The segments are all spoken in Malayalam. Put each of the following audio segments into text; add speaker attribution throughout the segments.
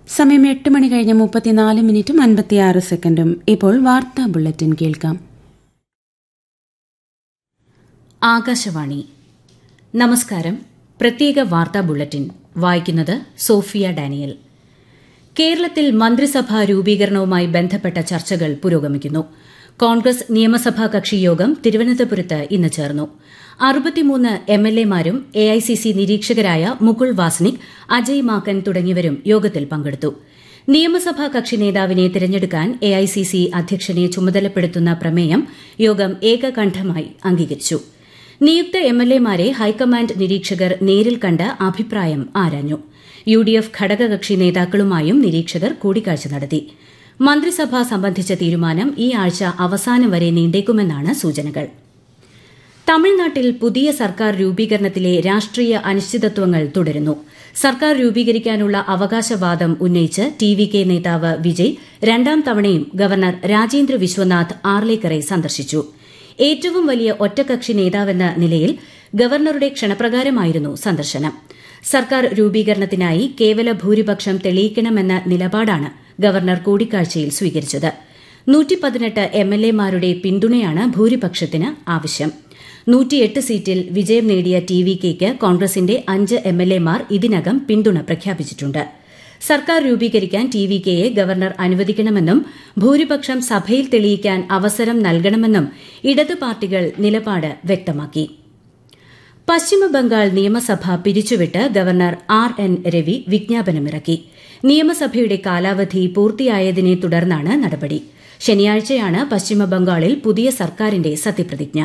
Speaker 1: സമയം എട്ട് മണി കഴിഞ്ഞ് മുപ്പത്തിനാല് മിനിറ്റും അൻപത്തിയാറ് സെക്കൻഡും ഇപ്പോൾ വാർത്താ ബുള്ളറ്റിൻ കേൾക്കാം
Speaker 2: ആകാശവാണി നമസ്കാരം പ്രത്യേക വാർത്താ ബുള്ളറ്റിൻ വായിക്കുന്നത് സോഫിയ ഡാനിയൽ കേരളത്തിൽ മന്ത്രിസഭാ രൂപീകരണവുമായി ബന്ധപ്പെട്ട ചർച്ചകൾ പുരോഗമിക്കുന്നു കോൺഗ്രസ് നിയമസഭാ കക്ഷി യോഗം തിരുവനന്തപുരത്ത് ഇന്ന് ചേർന്നു അറുപത്തിമൂന്ന് എംഎൽഎമാരും എഐസിസി നിരീക്ഷകരായ മുകുൾ വാസ്നിക് അജയ് മാക്കൻ തുടങ്ങിയവരും യോഗത്തിൽ പങ്കെടുത്തു നിയമസഭാ കക്ഷി നേതാവിനെ തിരഞ്ഞെടുക്കാൻ എഐസിസി അധ്യക്ഷനെ ചുമതലപ്പെടുത്തുന്ന പ്രമേയം യോഗം ഏകകണ്ഠമായി അംഗീകരിച്ചു നിയുക്ത എംഎൽഎമാരെ ഹൈക്കമാൻഡ് നിരീക്ഷകർ നേരിൽ കണ്ട് അഭിപ്രായം ആരാഞ്ഞു യുഡിഎഫ് ഘടകകക്ഷി നേതാക്കളുമായും നിരീക്ഷകർ കൂടിക്കാഴ്ച നടത്തി മന്ത്രിസഭ സംബന്ധിച്ച തീരുമാനം ഈ ആഴ്ച അവസാനം വരെ നീണ്ടേക്കുമെന്നാണ് സൂചനകൾ തമിഴ്നാട്ടിൽ പുതിയ സർക്കാർ രൂപീകരണത്തിലെ രാഷ്ട്രീയ അനിശ്ചിതത്വങ്ങൾ തുടരുന്നു സർക്കാർ രൂപീകരിക്കാനുള്ള അവകാശവാദം ഉന്നയിച്ച് ടി വി കെ നേതാവ് വിജയ് രണ്ടാം തവണയും ഗവർണർ രാജേന്ദ്ര വിശ്വനാഥ് ആർലേക്കറെ സന്ദർശിച്ചു ഏറ്റവും വലിയ ഒറ്റകക്ഷി നേതാവെന്ന നിലയിൽ ഗവർണറുടെ ക്ഷണപ്രകാരമായിരുന്നു സന്ദർശനം സർക്കാർ രൂപീകരണത്തിനായി കേവല ഭൂരിപക്ഷം തെളിയിക്കണമെന്ന നിലപാടാണ് ഗവർണർ കൂടിക്കാഴ്ചയിൽ സ്വീകരിച്ചത് നൂറ്റിപ്പതിനെട്ട് എംഎൽഎമാരുടെ പിന്തുണയാണ് ഭൂരിപക്ഷത്തിന് ആവശ്യം നൂറ്റിയെട്ട് സീറ്റിൽ വിജയം നേടിയ ടി വി കെയ്ക്ക് കോൺഗ്രസിന്റെ അഞ്ച് എംഎൽഎമാർ ഇതിനകം പിന്തുണ പ്രഖ്യാപിച്ചിട്ടുണ്ട് സർക്കാർ രൂപീകരിക്കാൻ ടി വി കെയെ ഗവർണർ അനുവദിക്കണമെന്നും ഭൂരിപക്ഷം സഭയിൽ തെളിയിക്കാൻ അവസരം നൽകണമെന്നും ഇടത് പാർട്ടികൾ നിലപാട് വ്യക്തമാക്കി പശ്ചിമബംഗാൾ നിയമസഭ പിരിച്ചുവിട്ട് ഗവർണർ ആർ എൻ രവി വിജ്ഞാപനമിറക്കി നിയമസഭയുടെ കാലാവധി പൂർത്തിയായതിനെ തുടർന്നാണ് നടപടി ശനിയാഴ്ചയാണ് പശ്ചിമബംഗാളിൽ പുതിയ സർക്കാരിന്റെ സത്യപ്രതിജ്ഞ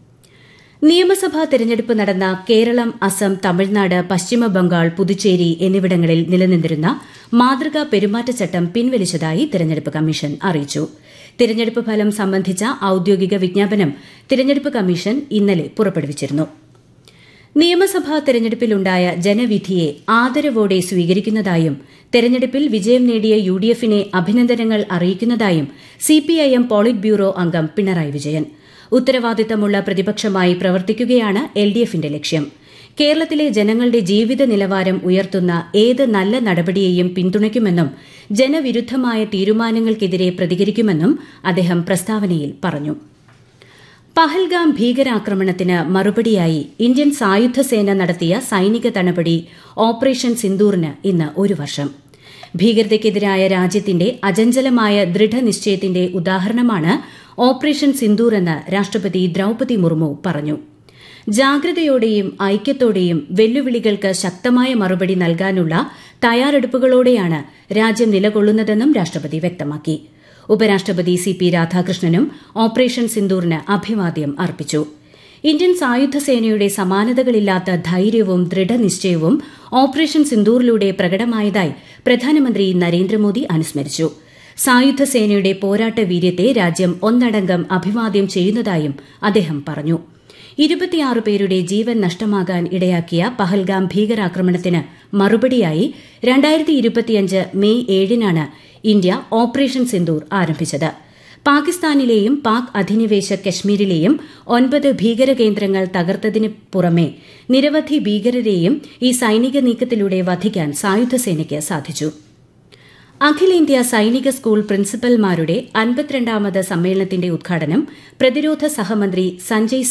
Speaker 2: നിയമസഭാ തെരഞ്ഞെടുപ്പ് നടന്ന കേരളം അസം തമിഴ്നാട് പശ്ചിമബംഗാൾ പുതുച്ചേരി എന്നിവിടങ്ങളിൽ നിലനിന്നിരുന്ന മാതൃകാ പെരുമാറ്റച്ചട്ടം പിൻവലിച്ചതായി തെരഞ്ഞെടുപ്പ് കമ്മീഷൻ അറിയിച്ചു തെരഞ്ഞെടുപ്പ് ഫലം സംബന്ധിച്ച ഔദ്യോഗിക വിജ്ഞാപനം തെരഞ്ഞെടുപ്പ് കമ്മീഷൻ ഇന്നലെ പുറപ്പെടുവിച്ചിരുന്നു നിയമസഭാ തെരഞ്ഞെടുപ്പിലുണ്ടായ ജനവിധിയെ ആദരവോടെ സ്വീകരിക്കുന്നതായും തെരഞ്ഞെടുപ്പിൽ വിജയം നേടിയ യു ഡി എഫിനെ അഭിനന്ദനങ്ങൾ അറിയിക്കുന്നതായും സിപിഐഎം പോളിറ്റ് ബ്യൂറോ അംഗം പിണറായി വിജയൻ ഉത്തരവാദിത്തമുള്ള പ്രതിപക്ഷമായി പ്രവർത്തിക്കുകയാണ് എൽ ഡി എഫിന്റെ ലക്ഷ്യം കേരളത്തിലെ ജനങ്ങളുടെ ജീവിത നിലവാരം ഉയർത്തുന്ന ഏത് നല്ല നടപടിയെയും പിന്തുണയ്ക്കുമെന്നും ജനവിരുദ്ധമായ തീരുമാനങ്ങൾക്കെതിരെ പ്രതികരിക്കുമെന്നും അദ്ദേഹം പ്രസ്താവനയിൽ പറഞ്ഞു പഹൽഗാം ഭീകരാക്രമണത്തിന് മറുപടിയായി ഇന്ത്യൻ സായുധ സേന നടത്തിയ സൈനിക നടപടി ഓപ്പറേഷൻ സിന്ദൂറിന് ഇന്ന് ഒരു വർഷം ഭീകരതയ്ക്കെതിരായ രാജ്യത്തിന്റെ അചഞ്ചലമായ ദൃഢനിശ്ചയത്തിന്റെ ഉദാഹരണമാണ് ഓപ്പറേഷൻ സിന്ദൂർ എന്ന് രാഷ്ട്രപതി ദ്രൌപതി മുർമു പറഞ്ഞു ജാഗ്രതയോടെയും ഐക്യത്തോടെയും വെല്ലുവിളികൾക്ക് ശക്തമായ മറുപടി നൽകാനുള്ള തയ്യാറെടുപ്പുകളോടെയാണ് രാജ്യം നിലകൊള്ളുന്നതെന്നും രാഷ്ട്രപതി വ്യക്തമാക്കി ഉപരാഷ്ട്രപതി സി പി രാധാകൃഷ്ണനും ഓപ്പറേഷൻ സിന്ദൂറിന് അഭിവാദ്യം അർപ്പിച്ചു ഇന്ത്യൻ സായുധ സേനയുടെ സമാനതകളില്ലാത്ത ധൈര്യവും ദൃഢനിശ്ചയവും ഓപ്പറേഷൻ സിന്ദൂറിലൂടെ പ്രകടമായതായി പ്രധാനമന്ത്രി നരേന്ദ്രമോദി അനുസ്മരിച്ചു സായുധ സേനയുടെ പോരാട്ട വീര്യത്തെ രാജ്യം ഒന്നടങ്കം അഭിവാദ്യം ചെയ്യുന്നതായും അദ്ദേഹം പറഞ്ഞു ഇരുപത്തിയാറ് പേരുടെ ജീവൻ നഷ്ടമാകാൻ ഇടയാക്കിയ പഹൽഗാം ഭീകരാക്രമണത്തിന് മറുപടിയായി രണ്ടായിരത്തി ഇരുപത്തിയഞ്ച് മെയ് ഏഴിനാണ് ഇന്ത്യ ഓപ്പറേഷൻ സിന്ദൂർ ആരംഭിച്ചത് പാകിസ്ഥാനിലെയും പാക് അധിനിവേശ കശ്മീരിലെയും ഒൻപത് ഭീകര കേന്ദ്രങ്ങൾ തകർത്തതിന് പുറമെ നിരവധി ഭീകരരെയും ഈ സൈനിക നീക്കത്തിലൂടെ വധിക്കാൻ സായുധസേനയ്ക്ക് സാധിച്ചു അഖിലേന്ത്യാ സൈനിക സ്കൂൾ പ്രിൻസിപ്പൽമാരുടെ അൻപത്തിരണ്ടാമത് സമ്മേളനത്തിന്റെ ഉദ്ഘാടനം പ്രതിരോധ സഹമന്ത്രി സഞ്ജയ്